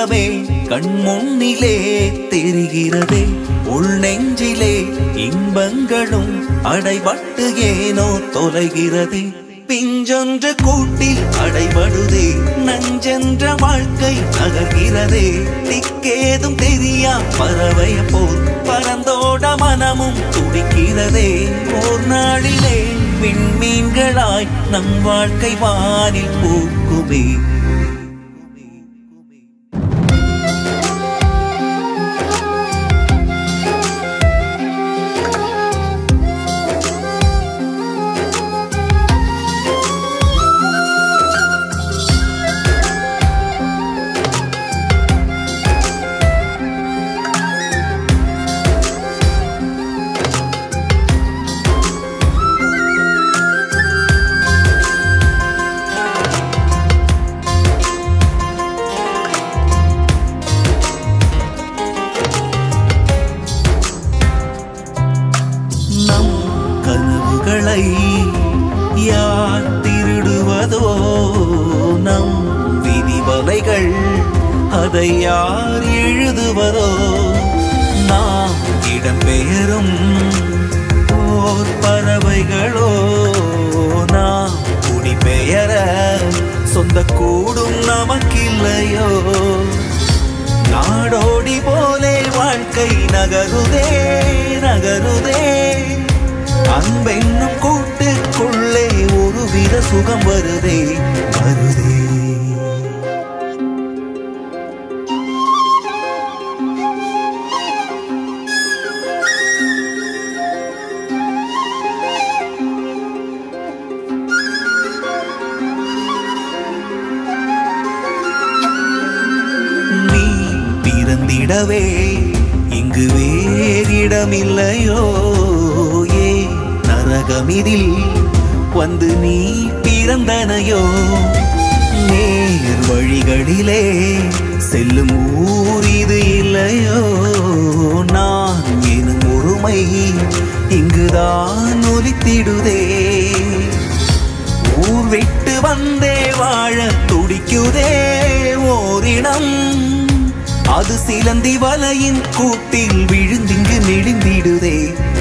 இன்பமே கண்முன்னிலே தெரிகிறதே உள் நெஞ்சிலே இன்பங்களும் அடைபட்டு ஏனோ தொலைகிறதே பிஞ்சொன்று கூட்டில் அடைபடுதே நஞ்சென்ற வாழ்க்கை நகர்கிறதே திக்கேதும் தெரியா பறவைய போல் பறந்தோட மனமும் துடிக்கிறதே ஓர் நாளிலே விண்மீன்களாய் நம் வாழ்க்கை வானில் பூக்குமே நம் கனவுகளை யார் திருடுவதோ நம் விதிவலைகள் அதை யார் எழுதுவதோ நாம் இடம்பெயரும் ஓர் பறவைகளோ நாம் குடிபெயர சொந்த கூடும் நமக்கில்லையோ நாடோடி போலே வாழ்க்கை நகருதே நகருதே அன்பென்னும் கூட்டுக்குள்ளே ஒருவித சுகம் வருதே வருதே நீ பிறந்திடவே இங்கு வேறிடமில்லையோ ஏ நரகமிதில் வந்து நீ பிறந்தனையோ நேர் வழிகளிலே செல்லும் ஊர் இது இல்லையோ நான் எனும் ஒருமை இங்குதான் ஒலித்திடுதே ஊர் விட்டு வந்தே வாழ துடிக்குதே ஓரிடம் அது சிலந்தி வலையின் கூட்டில் விழுந்திங்கு நெடுந்திடுதே